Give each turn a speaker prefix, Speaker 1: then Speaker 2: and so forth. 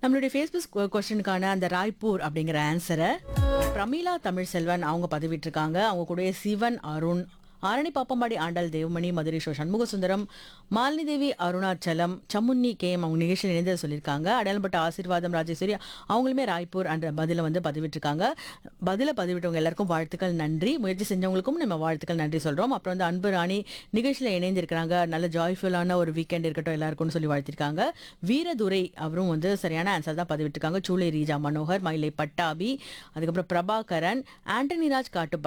Speaker 1: நம்மளுடைய ஃபேஸ்புக் கொஸ்டினுக்கான அந்த ராய்ப்பூர் அப்படிங்கிற ஆன்சரை பிரமீளா தமிழ்செல்வன் அவங்க பதிவிட்டிருக்காங்க அவங்க கூடயே சிவன் அருண் ஆரணி பாப்பம்பாடி ஆண்டாள் தேவமணி மதுரை ஷோ சண்முக சுந்தரம் மாலினி தேவி அருணாச்சலம் சமுன்னி கேம் அவங்க நிகழ்ச்சியில் இணைந்து சொல்லியிருக்காங்க அடையாளப்பட்ட ஆசீர்வாதம் ராஜேஸ்வரி அவங்களுமே ராய்ப்பூர் என்ற பதிலை வந்து பதிவிட்டிருக்காங்க பதிலை பதிவிட்டவங்க எல்லாருக்கும் வாழ்த்துக்கள் நன்றி முயற்சி செஞ்சவங்களுக்கும் நம்ம வாழ்த்துக்கள் நன்றி சொல்றோம் அப்புறம் வந்து அன்பு ராணி நிகழ்ச்சியில் இணைந்திருக்கிறாங்க நல்ல ஜாய்ஃபுல்லான ஒரு வீக்கெண்ட் இருக்கட்டும் எல்லாருக்கும்னு சொல்லி வாழ்த்திருக்காங்க வீரதுரை அவரும் வந்து சரியான ஆன்சர் தான் பதிவிட்டிருக்காங்க சூளை ரீஜா மனோகர் மயிலை பட்டாபி அதுக்கப்புறம் பிரபாகரன் ஆண்டனி ராஜ் காட்டு